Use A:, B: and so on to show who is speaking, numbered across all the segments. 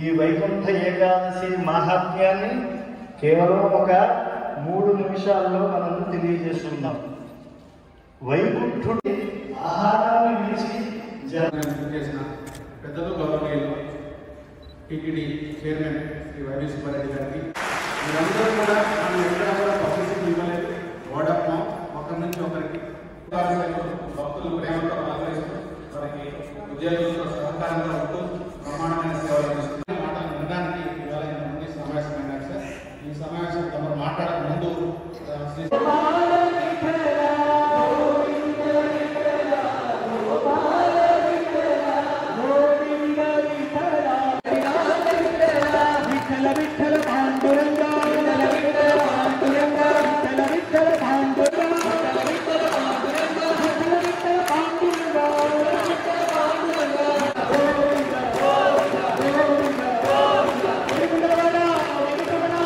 A: ఈ వైకుంఠ ఏకాదశి మహాత్మ్యాన్ని కేవలం ఒక మూడు నిమిషాల్లో మనం తెలియజేస్తున్నాం వైకుంఠుడి ఆహారాన్ని విడిచి జ-
B: చేసిన పెద్దలు గౌరవనీయులు TTD chairman Shri YV Subbareddy గారికి మీరందరూ కూడా మనం ఎక్కడ కూడా పబ్లిసిటీ ఇవ్వలేదు వర్డ్ ఆఫ్ మౌత్ ఒకరి నుంచి ఒకరికి భక్తులు ప్రేమతో ఆదరిస్తూ వారికి ఉద్యోగులతో సహకారంగా ఉంటూ బ్రహ్మాండమైన సేవలు అందిస్తున్నారు. మాటలు వినడానికి ఇవాళ ఇంతమంది సమావేశమైనారు సార్ ఈ సమావేశం తమరు మాట్లాడక ముందు ఆ, శ్రీ
C: विठ्ठल विठ्ठल पांडुरंगा विठ्ठल विठ्ठल पांडुरंगा विठ्ठल विठ्ठल पांडुरंगा विठ्ठल विठ्ठल पांडुरंगा विठ्ठल विठ्ठल पांडुरंगा विठ्ठल पांडुरंगा गोविंद गोविंद गोविंद गोविंद वेंकटरमण वेंकटरमण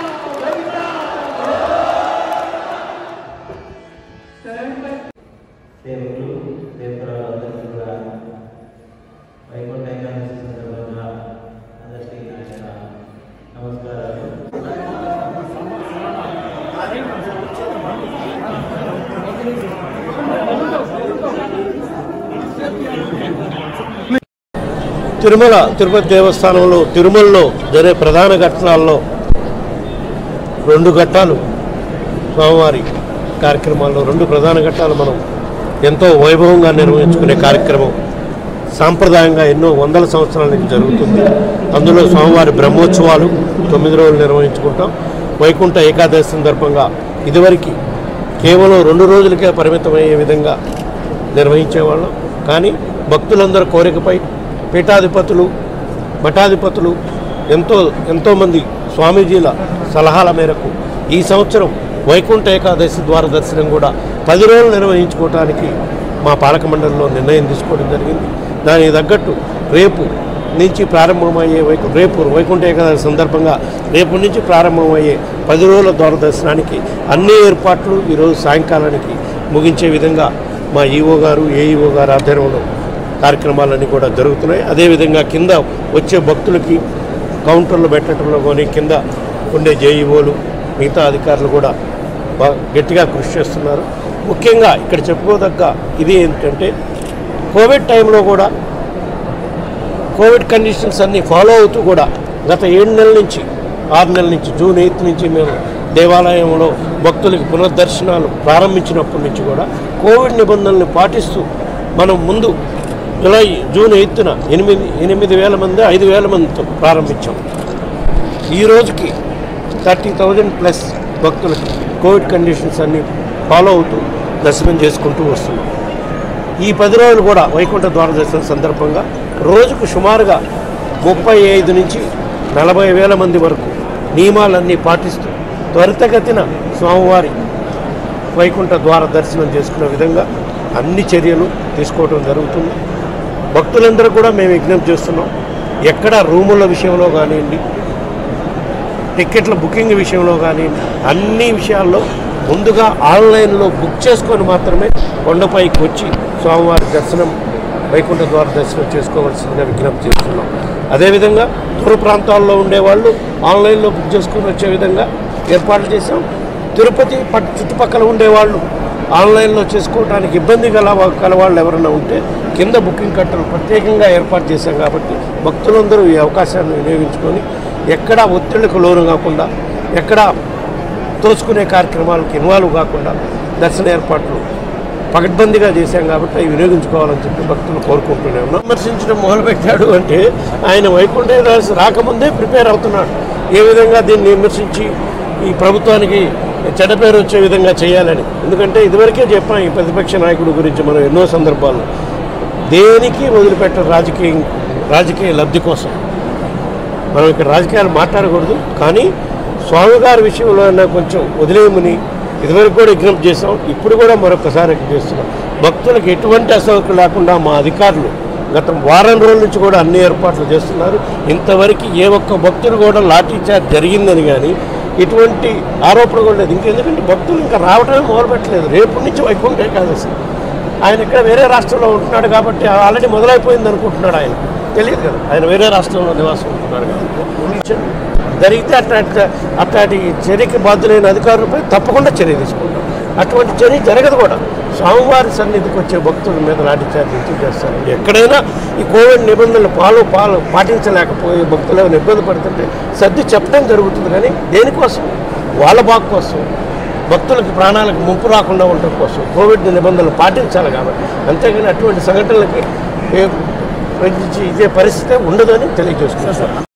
C: गोविंद
D: దేవుడు దేవతలందరికీ కూడా వైకుంఠ ఏకాదశి సందర్భంగా అందరికీ నా యొక్క నమస్కారాలు
E: తిరుమల తిరుపతి దేవస్థానంలో తిరుమలలో జరిగే ప్రధాన ఘట్టనాల్లో రెండు ఘట్టాలు స్వామివారి కార్యక్రమాల్లో రెండు ప్రధాన ఘట్టాలు మనం ఎంతో వైభవంగా నిర్వహించుకునే కార్యక్రమం సాంప్రదాయంగా ఎన్నో వందల సంవత్సరాల నుంచి జరుగుతుంది అందులో స్వామివారి బ్రహ్మోత్సవాలు తొమ్మిది రోజులు నిర్వహించుకుంటాం వైకుంఠ ఏకాదశి సందర్భంగా ఇదివరకు కేవలం రెండు రోజులకే పరిమితమయ్యే విధంగా నిర్వహించేవాళ్ళం కానీ భక్తులందరి కోరికపై పీఠాధిపతులు మఠాధిపతులు ఎంతో ఎంతోమంది స్వామీజీల సలహాల మేరకు ఈ సంవత్సరం వైకుంఠ ఏకాదశి ద్వార దర్శనం కూడా పది రోజులు నిర్వహించుకోవడానికి మా పాలక మండలిలో నిర్ణయం తీసుకోవడం జరిగింది దానికి తగ్గట్టు రేపు నుంచి ప్రారంభమయ్యే వైకు రేపు వైకుంఠ ఏకాదశి సందర్భంగా రేపు నుంచి ప్రారంభమయ్యే పది రోజుల ద్వార దర్శనానికి అన్ని ఏర్పాట్లు ఈరోజు సాయంకాలానికి ముగించే విధంగా మా ఈఓ గారు ఏఈఓ గారు ఆధ్వర్యంలో కార్యక్రమాలన్నీ కూడా జరుగుతున్నాయి అదేవిధంగా కింద వచ్చే భక్తులకి కౌంటర్లు పెట్టడంలో కానీ కింద ఉండే జేఈఓలు మిగతా అధికారులు కూడా బాగా గట్టిగా కృషి చేస్తున్నారు ముఖ్యంగా ఇక్కడ చెప్పుకోదగ్గ ఇది ఏంటంటే కోవిడ్ టైంలో కూడా కోవిడ్ కండిషన్స్ అన్నీ ఫాలో అవుతూ కూడా గత ఏడు నెలల నుంచి ఆరు నెలల నుంచి జూన్ ఎయిత్ నుంచి మేము దేవాలయంలో భక్తులకి పునర్దర్శనాలు ప్రారంభించినప్పటి నుంచి కూడా కోవిడ్ నిబంధనలు పాటిస్తూ మనం ముందు జూలై జూన్ ఎయిత్న ఎనిమిది ఎనిమిది వేల మంది ఐదు వేల మందితో ప్రారంభించాం ఈ రోజుకి థర్టీ థౌజండ్ ప్లస్ భక్తులకి కోవిడ్ కండిషన్స్ అన్నీ ఫాలో అవుతూ దర్శనం చేసుకుంటూ వస్తున్నాం ఈ పది రోజులు కూడా వైకుంఠ ద్వార దర్శనం సందర్భంగా రోజుకు సుమారుగా ముప్పై ఐదు నుంచి నలభై వేల మంది వరకు నియమాలన్నీ పాటిస్తూ త్వరితగతిన స్వామివారి వైకుంఠ ద్వార దర్శనం చేసుకునే విధంగా అన్ని చర్యలు తీసుకోవడం జరుగుతుంది భక్తులందరూ కూడా మేము విజ్ఞప్తి చేస్తున్నాం ఎక్కడ రూముల విషయంలో కానివ్వండి టికెట్ల బుకింగ్ విషయంలో కానీ అన్ని విషయాల్లో ముందుగా ఆన్లైన్లో బుక్ చేసుకొని మాత్రమే కొండపైకి వచ్చి స్వామివారి దర్శనం వైకుంఠ ద్వార దర్శనం చేసుకోవాల్సిందిగా విజ్ఞప్తి చేస్తున్నాం అదేవిధంగా దూర ప్రాంతాల్లో ఉండేవాళ్ళు ఆన్లైన్లో బుక్ చేసుకొని వచ్చే విధంగా ఏర్పాట్లు చేసాం తిరుపతి పట్ చుట్టుపక్కల ఉండేవాళ్ళు ఆన్లైన్లో చేసుకోవడానికి ఇబ్బంది గల వా- గల వాళ్ళు ఎవరైనా ఉంటే కింద బుకింగ్ కట్టలు ప్రత్యేకంగా ఏర్పాటు చేశాం కాబట్టి భక్తులందరూ ఈ అవకాశాన్ని వినియోగించుకొని ఎక్కడా ఒత్తిళ్లకు లోను కాకుండా ఎక్కడా తోచుకునే కార్యక్రమాలకు ఇన్వాల్వ్ కాకుండా దర్శన ఏర్పాట్లు పకడ్బందీగా చేశాం కాబట్టి అవి వినియోగించుకోవాలని చెప్పి భక్తులు కోరుకుంటూనే ఉన్నాం విమర్శించడం మొదలుపెట్టాడు అంటే ఆయన వైకుంఠ ఏకాదశి రాకముందే ప్రిపేర్ అవుతున్నాడు ఏ విధంగా దీన్ని విమర్శించి ఈ ప్రభుత్వానికి చెడ్డ పేరు వచ్చే విధంగా చేయాలని ఎందుకంటే ఇదివరకే చెప్పాం ఈ ప్రతిపక్ష నాయకుడి గురించి మనం ఎన్నో సందర్భాల్లో దేనికి వదిలిపెట్టరు రాజకీయం రాజకీయ లబ్ధి కోసం మనం ఇక్కడ రాజకీయాలు మాట్లాడకూడదు కానీ స్వామివారి విషయంలో అయినా కొంచెం వదిలేయమని ఇదివరకు కూడా విజ్ఞప్తి చేసాం ఇప్పుడు కూడా మరొకసారి విజ్ఞప్తి చేస్తున్నాం భక్తులకు ఎటువంటి అసౌకర్యం లేకుండా మా అధికారులు గత వారం రోజుల నుంచి కూడా అన్ని ఏర్పాట్లు చేస్తున్నారు ఇంతవరకు ఏ ఒక్క భక్తుడు కూడా లాఠీ చార్జ్ జరిగిందని కానీ ఇటువంటి ఆరోపణ కూడా లేదు ఇంకెందుకంటే భక్తులు ఇంకా రావడమే మొదలుపెట్టలేదు రేపు నుంచి వైకుంఠ ఏకాదశి ఆయన ఇక్కడ వేరే రాష్ట్రంలో ఉంటున్నాడు కాబట్టి ఆల్రెడీ మొదలైపోయింది అనుకుంటున్నాడు ఆయన తెలియదు కదా ఆయన వేరే రాష్ట్రంలో నివాసం ఉంటున్నాడు కాబట్టి జరిగితే అట్లాంటి అట్లాంటి చర్యకి బాధ్యులైన అధికారులపై తప్పకుండా చర్య తీసుకుంటాం అటువంటి చర్య జరగదు కూడా స్వామివారి సన్నిధికి వచ్చే భక్తుల మీద లాఠీ చార్జ్ ఎందుకు చేస్తారు ఎక్కడైనా ఈ కోవిడ్ నిబంధనలు పాలు పాలు పాటించలేకపోయే భక్తులు ఏమైనా ఇబ్బంది పడుతుంటే సర్ది చెప్పడం జరుగుతుంది కానీ దేనికోసం వాళ్ళ బాగు కోసం భక్తులకు ప్రాణాలకు ముప్పు రాకుండా ఉండటం కోసం కోవిడ్ నిబంధనలు పాటించాలి కాబట్టి అంతేగాని అటువంటి సంఘటనలకి ఏ- ఇదే పరిస్థితి ఉండదని తెలియజేస్తున్నాను